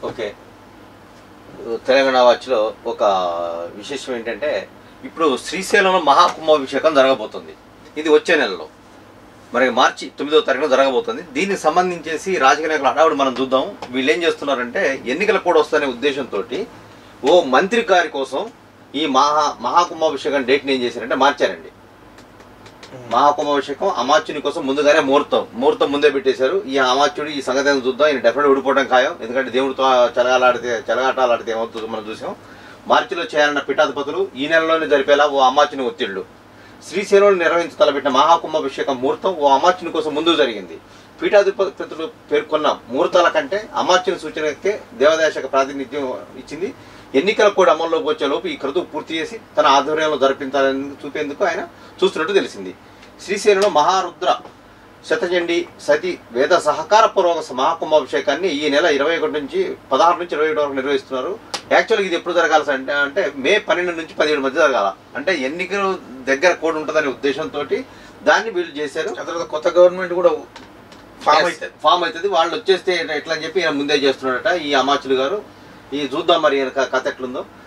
okay Telangana వాచ్లో ఒక విశేషం ఏంటంటే ఇప్పుడు శ్రీశైలంలో మహాకుంభాభిషేకం జరగబోతుంది ఇది వచ్చే నెలలో మరి మార్చి తొమ్మిదో తారీఖున జరగబోతుంది దీనికి సంబంధించేసి రాజకీయ నాయకులు అడావుడు మనం చూద్దాం వీళ్ళు ఏం చేస్తున్నారంటే ఎన్నికలు కూడా వస్తాయనే ఉద్దేశంతో ఓ మంత్రి గారి కోసం ఈ మహా మహాకుంభాభిషేకం డేట్ని ఏం చేశారంటే మార్చారండి మహాకుంభాభిషేకం అమాత్యుని కోసం ముందుగానే ముహూర్తం ముహూర్తం ముందే పెట్టేశారు ఈ అమాత్యుడు ఈ సంగతి ఏదో చూద్దాం ఈయన డెఫినెట్ ఊడిపోవడం ఖాయం ఎందుకంటే దేవుడితో చెలగాలాడితే చెలగాటాలాడితే ఏమవుతుందో మనం చూసాం మార్చిలో చేయాలన్న పీఠాధిపతులు ఈ నెలలోనే జరిపేలా ఓ అమాత్యుని ఒత్తిళ్లు శ్రీశైలంలో నిర్వహించి తలపెట్టిన మహాకుంభాభిషేకం ముహూర్తం ఓ అమాత్యుని కోసం ముందు జరిగింది పీఠాధిపతులు పేర్కొన్న ముహూర్తాల కంటే అమాత్యుని సూచనకే దేవదేశక ప్రాతినిధ్యం ఇచ్చింది ఎన్నికల కూడా అమల్లోకి వచ్చే లోపు ఈ క్రతువు పూర్తి చేసి తన ఆధ్వర్యంలో జరిపించాలని చూపేందుకు ఆయన చూస్తున్నట్టు తెలిసింది శ్రీశైలంలో మహారుద్ర శతచండి సతి వేద సహకార పూర్వక మహాకుంభాభిషేకాన్ని ఈ నెల ఇరవై ఒకటి నుంచి పదహారు నుంచి ఇరవై వరకు నిర్వహిస్తున్నారు యాక్చువల్గా ఇది ఎప్పుడు జరగాల్సి అంటే అంటే మే పన్నెండు నుంచి పదిహేడు మధ్య జరగాల అంటే ఎన్నికలు దగ్గర కూడా ఉంటుందనే ఉద్దేశంతో దాన్ని వీళ్ళు చేశారు ఆ తర్వాత కొత్త గవర్నమెంట్ కూడా ఫామ్ అవుతుంది ఫామ్ అవుతుంది వాళ్ళు వచ్చేస్తే ఎట్లా అని చెప్పి ఈయన ముందే చేస్తున్నాడట ఈ అమాచులు గారు ఈ చూద్దాం మరి ఈయన క- కథ ఎట్లుందో